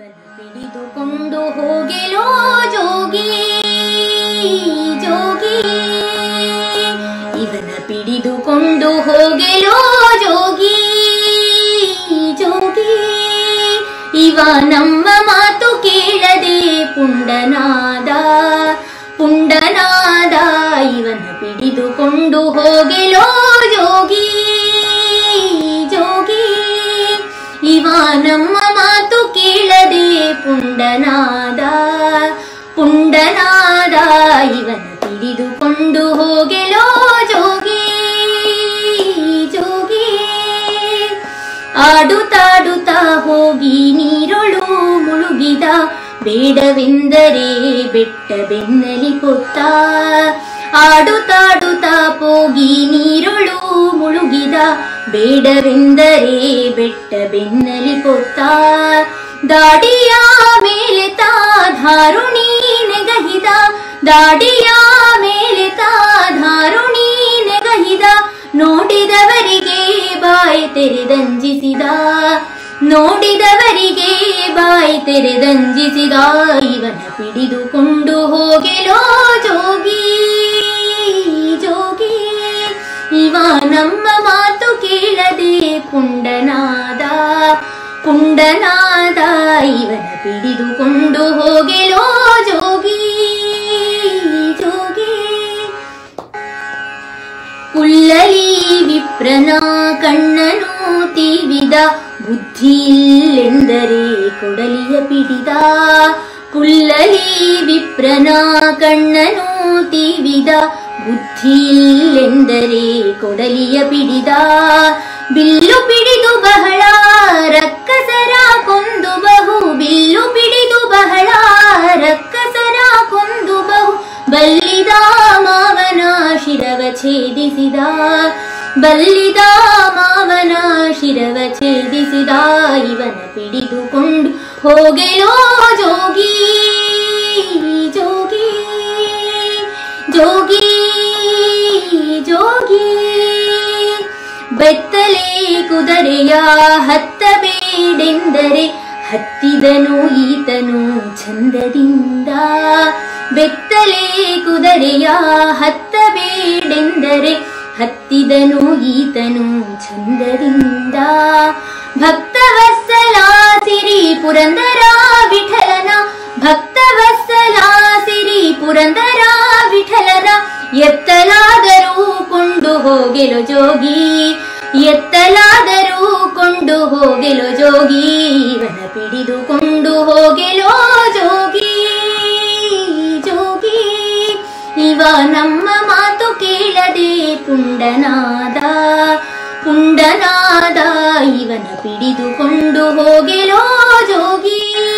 ಇವನ ಹಿಡಿದುಕೊಂಡು ಹೋಗೆಲೋ ಜೋಗಿ ಜೋಗಿ ಇವನ ಪಿಡಿದುಕೊಂಡು ಹೋಗೆಲೋ ಜೋಗಿ ಜೋಗಿ ಇವ ನಮ್ಮ ಮಾತು ಕೇಳದೆ ಪುಂಡನಾದ ಪುಂಡನಾದ ಇವನ ಪಿಡಿದುಕೊಂಡು ಹೋಗೆಲೋ ಜೋಗಿ ಜೋಗಿ ಇವ ನಮ್ಮ ಮಾತು ಕೇಳದೆ ಪುಂಡನಾದ ಪುಂಡನಾದ ಇವನ ಹಿಡಿದುಕೊಂಡು ಹೋಗೆಲೋ ಜೋಗಿ ಜೋಗಿ ಆಡುತ್ತಾಡುತ್ತಾ ಹೋಗಿ ನೀರೊಳು ಮುಳುಗಿದ ಬೇಡವೆಂದರೆ ಬೆಟ್ಟ ಬೆನ್ನಲಿ ಕೊತ್ತ ಆಡುತ್ತಾಡುತ್ತಾ ಹೋಗಿ ನೀರೊಳು ಮುಳುಗಿದ ಬೇಡವೆಂದರೆ ಬೆಟ್ಟ ಬೆನ್ನಲಿ ಕೊತ್ತ ದಾಡಿಯ ಮೇಲೆ ತಾ ಧಾರುಣಿ ನೆಗಹಿದ ದಾಡಿಯ ಮೇಲೆ ತಾ ಧಾರುಣಿ ನೆಗಹಿದ ನೋಡಿದವರಿಗೆ ಬಾಯಿ ತೆರೆದಂಜಿಸಿದ ನೋಡಿದವರಿಗೆ ಬಾಯಿ ತೆರೆದಂಜಿಸಿದ ಇವನ ಪಿಡಿದುಕೊಂಡು ಹೋಗೆಲೋ ಜೋಗಿ ಜೋಗಿ ಇವ ನಮ್ಮ ಮಾತು ಕೇಳದೆ ಪುಂಡನಾದ ಪುಂಡನಾದ ಇವನ ಪಿಡಿದುಕೊಂಡು ಹೋಗೆಲೋ ಜೋಗಿ ಜೋಗಿ ಕುಳ್ಳಲಿ ವಿಪ್ರನ ಕಣ್ಣನು ತೀವಿದ ಬುದ್ಧಿಯಿಲ್ಲೆಂದರೆ ಕೊಡಲಿಯ ಪಿಡಿದ ಕುಳ್ಳಲಿ ವಿಪ್ರನ ಕಣ್ಣನು ತೀವಿದ ಬುದ್ಧಿಯಿಲ್ಲೆಂದರೆ ಕೊಡಲಿಯ ಪಿಡಿದ ಬಿಲ್ಲು ಪಿಡಿದು ಬಹಳ ರಕ್ಕಸರ ಕೊಂದು ಬಹು ಬಿಲ್ಲು ಪಿಡಿದು ಬಹಳ ರಕ್ಕಸರ ಕೊಂದು ಬಹು ಬಲ್ಲಿದ ಮಾವನ ಶಿರವ ಛೇದಿಸಿದ ಬಲ್ಲಿದ ಮಾವನ ಶಿರವ ಛೇದಿಸಿದ ಇವನ ಪಿಡಿದುಕೊಂಡು ಹೋಗೆಲೋ ಜೋಗಿ ಜೋಗಿ ಜೋಗಿ ಜೋಗಿ ಬೆತ್ತಲೆ ಕುದುರೆಯ ಹತ್ತಬೇಡೆಂದರೆ ಹತ್ತಿದನು ಈತನು ಚಂದದಿಂದ ಬೆತ್ತಲೆ ಕುದುರೆಯ ಹತ್ತಬೇಡೆಂದರೆ ಹತ್ತಿದನು ಈತನು ಚಂದದಿಂದ ಭಕ್ತವತ್ಸಲ ಸಿರಿ ಪುರಂದರ ವಿಠಲನ ಭಕ್ತವತ್ಸಲ ಸಿರಿ ಪುರಂದರ ವಿಠಲನ ಎತ್ತಲಾದರೂ ಕೊಂಡು ಹೋಗೆಲು ಜೋಗಿ ಎತ್ತಲಾದರೂ ಕೊಂಡು ಹೋಗೆಲು ಜೋಗಿ ಇವನ ಪಿಡಿದುಕೊಂಡು ಹೋಗೆಲೋ ಜೋಗಿ ಜೋಗಿ ಇವ ನಮ್ಮ ಮಾತು ಕೇಳದೆ ಪುಂಡನಾದ ಪುಂಡನಾದ ಇವನ ಪಿಡಿದುಕೊಂಡು ಹೋಗೆಲೋ ಜೋಗಿ